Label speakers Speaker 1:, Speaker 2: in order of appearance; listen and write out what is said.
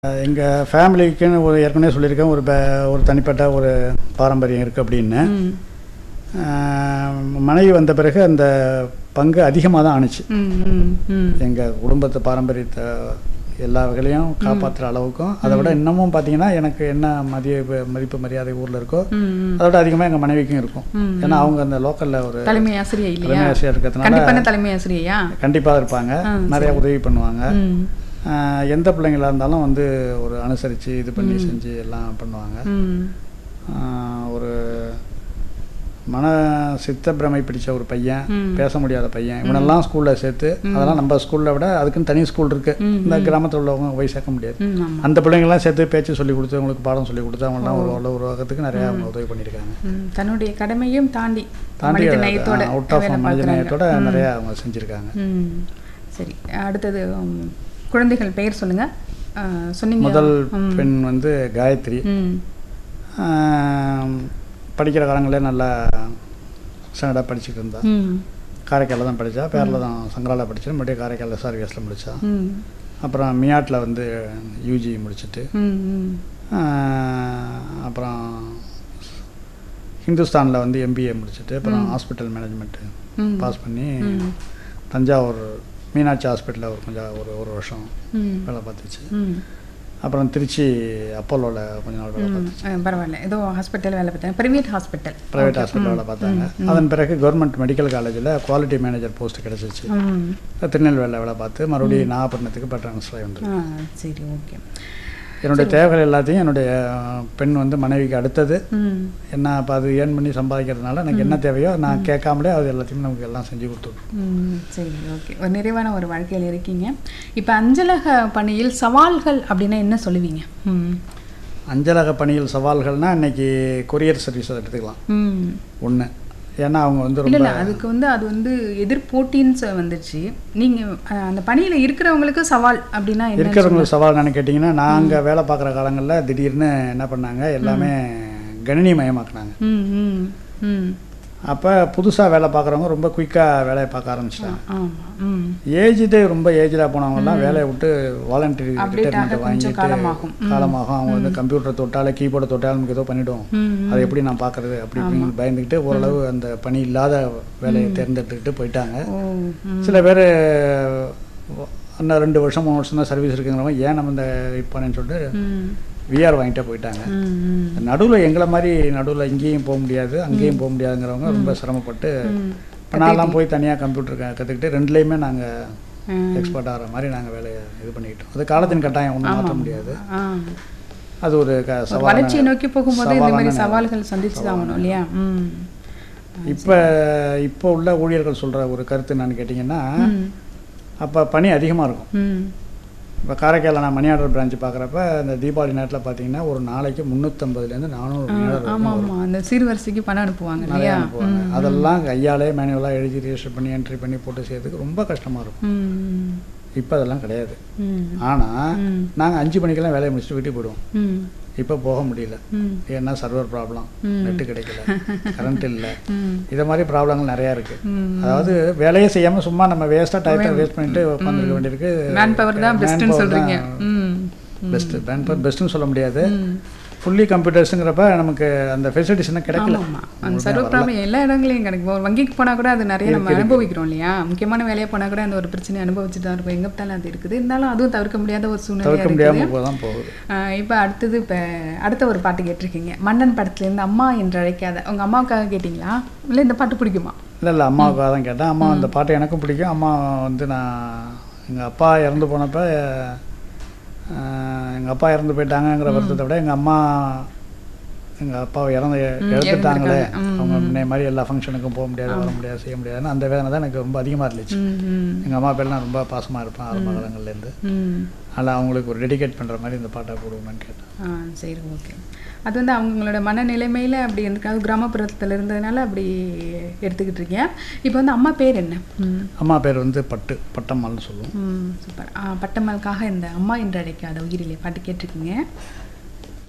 Speaker 1: எங்கள் ஃபேமிலிக்குன்னு ஒரு ஏற்கனவே சொல்லியிருக்கேன் ஒரு ப- ஒரு தனிப்பட்ட ஒரு பாரம்பரியம் இருக்குது அப்படின்னு
Speaker 2: ம்.
Speaker 1: ஆஹ் மனைவி வந்த பிறகு அந்த பங்கு அதிகமாக தான் ஆணுச்சு
Speaker 2: ம், ம், ம்.
Speaker 1: எங்கள் குடும்பத்து பாரம்பரியத்தை எல்லா வகையிலையும் காப்பாற்றுற அளவுக்கும் அதை விட இன்னமும் பார்த்தீங்கன்னா எனக்கு என்ன மதிய மதிப்பு மரியாதை ஊரில் இருக்கோ
Speaker 2: ம், ம்.
Speaker 1: அதை விட அதிகமாக எங்கள் மனைவிக்கும் இருக்கும்
Speaker 2: ம்,
Speaker 1: ஏன்னா அவங்க அந்த லோக்கலில் ஒரு
Speaker 2: தலைமை ஆசிரியை இல்லையா
Speaker 1: தலைமை ஆசிரியர் இருக்கிறதுனால
Speaker 2: கண்டிப்பான தலைமை ஆசிரியையா
Speaker 1: கண்டிப்பாக இருப்பாங்க
Speaker 2: ஆ,
Speaker 1: நிறைய உதவி பண்ணுவாங்க
Speaker 2: ம்,
Speaker 1: ஆஹ் எந்த பிள்ளைங்களா இருந்தாலும் வந்து ஒரு அனுசரித்து இது பண்ணி செஞ்சு எல்லாம் பண்ணுவாங்க
Speaker 2: ம்.
Speaker 1: ஆஹ் ஒரு மன சித்த பிரமை பிடிச்ச ஒரு பையன்
Speaker 2: ம்.
Speaker 1: பேச முடியாத பையன் இவனெல்லாம் ஸ்கூலில் சேர்த்து அதெல்லாம் நம்ம ஸ்கூலில் விட அதுக்குன்னு தனி ஸ்கூல் இருக்கு
Speaker 2: ம்,
Speaker 1: இந்த கிராமத்தில் உள்ளவங்க போய் சேர்க்க முடியாது
Speaker 2: ம், ஆமா.
Speaker 1: அந்த பிள்ளைங்களாம் சேர்த்து பேச்சு சொல்லி கொடுத்து அவங்களுக்கு பாடம் சொல்லி கொடுத்து அவங்களாம் ஒரு அளவு உருவாக்கத்துக்கு நிறைய அவங்க உதவி பண்ணியிருக்காங்க
Speaker 2: ம், தன்னுடைய கடமையும் தாண்டி
Speaker 1: தாண்டி
Speaker 2: மனித நேயத்தோட
Speaker 1: அவுட் ஆஃப்
Speaker 2: வேலை
Speaker 1: மனித
Speaker 2: பார்க்கறாங்க.
Speaker 1: நேயத்தோட நிறைய அவங்க செஞ்சுருக்காங்க
Speaker 2: ம். சரி அடுத்தது உம், குழந்தைகள் பெயர் சொல்லுங்க ஆ, சொன்னீங்க
Speaker 1: முதல்
Speaker 2: ம்.
Speaker 1: பெண் வந்து காயத்ரி
Speaker 2: ம்.
Speaker 1: ஆஹ் படிக்கிற காலங்களே நல்லா ஸ்டாண்டர்டாக படிச்சுட்டு இருந்தா
Speaker 2: ம்.
Speaker 1: காரைக்காலில் தான் படித்தா பேரில் தான் சங்கராவில் படித்தா மறுபடியும் காரைக்கால் எஸ்ஆர்விஎஸில் முடித்தா
Speaker 2: ம்.
Speaker 1: அப்புறம் மியாட்டில் வந்து யூஜி முடிச்சுட்டு
Speaker 2: ம், ம்.
Speaker 1: ஆஹ் அப்புறம் ஹிந்துஸ்தானில் வந்து எம்பிஏ முடிச்சுட்டு அப்புறம் ஹாஸ்பிட்டல் மேனேஜ்மெண்ட்டு
Speaker 2: ம்.
Speaker 1: பாஸ் பண்ணி
Speaker 2: ம்.
Speaker 1: தஞ்சாவூர் மீனாட்சி ஹாஸ்பிட்டலில் ஒரு கொஞ்சம் ஒரு ஒரு வருஷம்
Speaker 2: ம்.
Speaker 1: வேலை பார்த்துச்சு
Speaker 2: ம்.
Speaker 1: அப்புறம் திருச்சி அப்போலோவில் கொஞ்ச நாள் வேலை
Speaker 2: ம். ஆ, பரவாயில்ல ஏதோ ஹாஸ்பிட்டல் வேலை பார்த்தேன் பிரைவேட் ஹாஸ்பிட்டல்
Speaker 1: ப்ரைவேட் ஹாஸ்பிட்டல் வேலை பார்த்தாங்க அதன் பிறகு கவர்மெண்ட் மெடிக்கல் காலேஜில் குவாலிட்டி மேனேஜர் போஸ்ட் கிடச்சிச்சு
Speaker 2: ம்
Speaker 1: திருநெல்வேலியில் வேலை பார்த்து மறுபடியும் நாகப்பட்டினத்துக்கு இப்போ ட்ரான்ஸ்ஃபர் ஆகி வந்துருக்கு
Speaker 2: ஆ சரி ஓகே
Speaker 1: என்னுடைய தேவைகள் எல்லாத்தையும் என்னுடைய அஹ், பெண் வந்து மனைவிக்கு அடுத்தது
Speaker 2: ம்
Speaker 1: என்ன இப்போ அது ஏர்ன் பண்ணி சம்பாதிக்கிறதுனால எனக்கு என்ன தேவையோ நான் கேட்காமலே அது எல்லாத்தையும் நமக்கு எல்லாம் செஞ்சு கொடுத்துட்ருக்கோம்
Speaker 2: ம், சரி ஓகே ஒரு நிறைவான ஒரு வாழ்க்கையில் இருக்கீங்க இப்போ அஞ்சலக பணியில் சவால்கள் அப்படின்னா என்ன சொல்லுவீங்க ம்
Speaker 1: அஞ்சலக பணியில் சவால்கள்னால் இன்னைக்கு கொரியர் சர்வீஸ் எடுத்துக்கலாம்
Speaker 2: ம்
Speaker 1: ஒன்று ஏன்னா அவங்க வந்து
Speaker 2: இல்லை
Speaker 1: ரொம்ப
Speaker 2: இல்லை அதுக்கு வந்து அது வந்து எதிர்போட்டின்னு சொ- வந்துச்சு நீங்கள் அந்த பணியில் இருக்கிறவங்களுக்கு சவால் அப்படின்னா என்ன
Speaker 1: இருக்கிறவங்களுக்கு சவால் என்னன்னு கேட்டிங்கன்னா நாங்கள் வேலை பார்க்குற காலங்களில் திடீர்னு என்ன பண்ணாங்க எல்லாமே கணினி மயமாக்குனாங்க
Speaker 2: ம் ம் ம்
Speaker 1: அப்போ புதுசாக வேலை பார்க்குறவங்க ரொம்ப குயிக்காக வேலையை பார்க்க ஆரம்பிச்சிட்டாங்க
Speaker 2: ஆமாம் ம்
Speaker 1: ஏஜ்டு ரொம்ப ஏஜ்டாக போனவங்கலாம் வேலையை விட்டு வாலண்டரி
Speaker 2: Update ஆக
Speaker 1: ரிட்டையர்மெண்ட்
Speaker 2: கொஞ்சம்
Speaker 1: வாங்கிட்டு
Speaker 2: காலமாகும்.
Speaker 1: காலமாகும் அவங்க வந்து கம்ப்யூட்டர் தொட்டால கீபோர்டை தொட்டாலும் நமக்கு ஏதோ பண்ணிவிடும்
Speaker 2: ம்
Speaker 1: அதை எப்படி நான் பார்க்கறது அப்படி இப்படின்னு பயந்துக்கிட்டு ஓரளவு அந்த பணி இல்லாத வேலையை தேர்ந்தெடுத்துக்கிட்டு போயிட்டாங்க
Speaker 2: ஓ ம்
Speaker 1: சில பேர் இன்னும் ரெண்டு வருஷம் மூணு வருஷம் தான் சர்வீஸ் இருக்குங்கிறவங்க ஏன் நம்ம இந்த இப்போன்னு சொல்லிட்டு
Speaker 2: ம்
Speaker 1: விஆர் வாங்கிட்டே போயிட்டாங்க
Speaker 2: ம் ம்
Speaker 1: நடுவில் எங்களை மாதிரி நடுவில் இங்கேயும் போக முடியாது அங்கேயும் போக முடியாதுங்கிறவங்க ரொம்ப சிரமப்பட்டு
Speaker 2: ம்
Speaker 1: இப்போ நான்லாம் போய் தனியாக கம்ப்யூட்டர் கற்றுக்கிட்டு ரெண்டுலேயுமே நாங்கள்
Speaker 2: ம்.
Speaker 1: எக்ஸ்பர்ட் ஆகிற மாதிரி நாங்கள் வேலையை இது பண்ணிக்கிட்டோம் அது காலத்தின் கட்டாயம் ஒன்றும் மாற்ற முடியாது
Speaker 2: ஆ
Speaker 1: அது ஒரு க
Speaker 2: ஒரு
Speaker 1: சவாலான
Speaker 2: வளர்ச்சியை நோக்கி போகும்போது இந்த மாதிரி
Speaker 1: சவாலான
Speaker 2: சவால்கள் சந்திச்சு தான் ஆகணும் இல்லையா ம்
Speaker 1: இப்போ இப்போ உள்ள ஊழியர்கள் சொல்கிற ஒரு கருத்து என்னன்னு கேட்டிங்கன்னா
Speaker 2: ம்.
Speaker 1: அப்போ பணி அதிகமாக இருக்கும்
Speaker 2: ம்
Speaker 1: இப்போ காரைக்காலில் நான் மணியாடர் பிரான்ச் பார்க்குறப்ப இந்த தீபாவளி நேரத்தில் பார்த்தீங்கன்னா ஒரு நாளைக்கு முந்நூற்றம்பதுலேருந்து நானூறு மணியாடர்
Speaker 2: ஆமா ஆமா அந்த சீர்வரிசைக்கு பணம் அனுப்புவாங்க
Speaker 1: நிறையா
Speaker 2: இல்லையா
Speaker 1: அனுப்புவாங்க அதெல்லாம் கையாலே மேனுவலாக எழுதி ரெஜிஸ்டர் பண்ணி என்ட்ரி பண்ணி போட்டு செய்யறதுக்கு ரொம்ப கஷ்டமாக இருக்கும்
Speaker 2: ம்
Speaker 1: இப்போ அதெல்லாம் கிடையாது
Speaker 2: ம்
Speaker 1: ஆனால்
Speaker 2: ம்
Speaker 1: நாங்கள் அஞ்சு மணிக்கெல்லாம் வேலையை முடிச்சுட்டு வீட்டுக்கு போயிடுவோம்
Speaker 2: ம்
Speaker 1: இப்போ போக முடியல
Speaker 2: ம்
Speaker 1: ஏன்னா சர்வர் ப்ராப்ளம்
Speaker 2: ம்.
Speaker 1: நெட்டு கிடைக்கல கரண்ட் இல்லை
Speaker 2: ம்
Speaker 1: இதை மாதிரி ப்ராப்ளங்கள் நிறையா இருக்குது
Speaker 2: ம்
Speaker 1: அதாவது வேலையே செய்யாமல் சும்மா நம்ம வேஸ்ட்டாக டயத்தை வேஸ்ட் பண்ணிட்டு உட்காந்துருக்க வேண்டியிருக்கு
Speaker 2: மேன் பவர் தான் பெஸ்ட்னு சொல்றீங்க ம்
Speaker 1: பெஸ்ட்டு மேன் பவர் பெஸ்ட்டுன்னு சொல்ல முடியாது
Speaker 2: ம்
Speaker 1: ஃபுல்லி கம்ப்யூட்டர்ஸுங்கிறப்ப நமக்கு அந்த ஃபெசிலிட்டிஸ் இன்னும் கிடைக்கல
Speaker 2: ஆமா அந்த சர்வ ப்ராப்ளம் எல்லா இடங்களையும் கிடைக்கும் ஒரு வங்கிக்கு போனா கூட அது நிறைய நம்ம அனுபவிக்கிறோம் இல்லையா முக்கியமான வேலையா போனா கூட அந்த ஒரு பிரச்சனையை அனுபவிச்சுட்டு தான் இருக்கும் எங்க பார்த்தாலும் அது இருக்குது இருந்தாலும் அதுவும் தவிர்க்க முடியாத ஒரு சூழ்நிலையா
Speaker 1: தவிர்க்க
Speaker 2: இருக்குது
Speaker 1: முடியாமல் போக தான் போகுது
Speaker 2: ஆஹ் இப்ப அடுத்தது இப்ப அடுத்த ஒரு பாட்டு கேட்டிருக்கீங்க மன்னன் படத்துல இருந்து அம்மா என்று அழைக்காத உங்க அம்மாவுக்காக கேட்டிங்களா இல்ல இந்த பாட்டு பிடிக்குமா
Speaker 1: இல்லை இல்லை அம்மாவுக்காக தான் கேட்டேன் அம்மா அந்த பாட்டு எனக்கும் பிடிக்கும் அம்மா வந்து நான் எங்கள் அப்பா இறந்து போனப்போ எங்கள் அப்பா இறந்து போயிட்டாங்கங்கிற வருத்தத்தை விட எங்கள் அம்மா எங்கள் அப்பாவை இறந்து இழந்துட்டாங்களே
Speaker 2: இறந்துருக்காங்க. ம்,
Speaker 1: அவங்க முன்னே மாதிரி எல்லா ஃபங்க்ஷனுக்கும் போக முடியாது வர முடியாது செய்ய முடியாதுன்னு அந்த வேதனை தான் எனக்கு ரொம்ப அதிகமாக இருந்துச்சு
Speaker 2: ம், ம்,
Speaker 1: எங்கள் அம்மா பேர் நான் ரொம்ப பாசமாக இருப்பேன் ஆரம்ப காலங்கள்லேருந்து
Speaker 2: ம்.
Speaker 1: அதில் அவங்களுக்கு ஒரு டெடிகேட் பண்ணுற மாதிரி இந்த பாட்டை போடுவோம்னு கேட்டேன்
Speaker 2: ஆ சரி ஓகே அது வந்து அவங்களோட மனநிலைமையில அப்படி இருக்கு அது கிராமப்புறத்துல இருந்ததுனால அப்படி எடுத்துக்கிட்டு இருக்கீங்க இப்போ வந்து அம்மா பேர் என்ன ம்
Speaker 1: அம்மா பேர் வந்து பட்டு பட்டம்மாள்னு சொல்லுவோம்
Speaker 2: ம் சூப்பர் ஆ பட்டம்மலுக்காக இந்த அம்மா என்று அழைக்காத உயிரிலே பாட்டு கேட்டிருக்கீங்க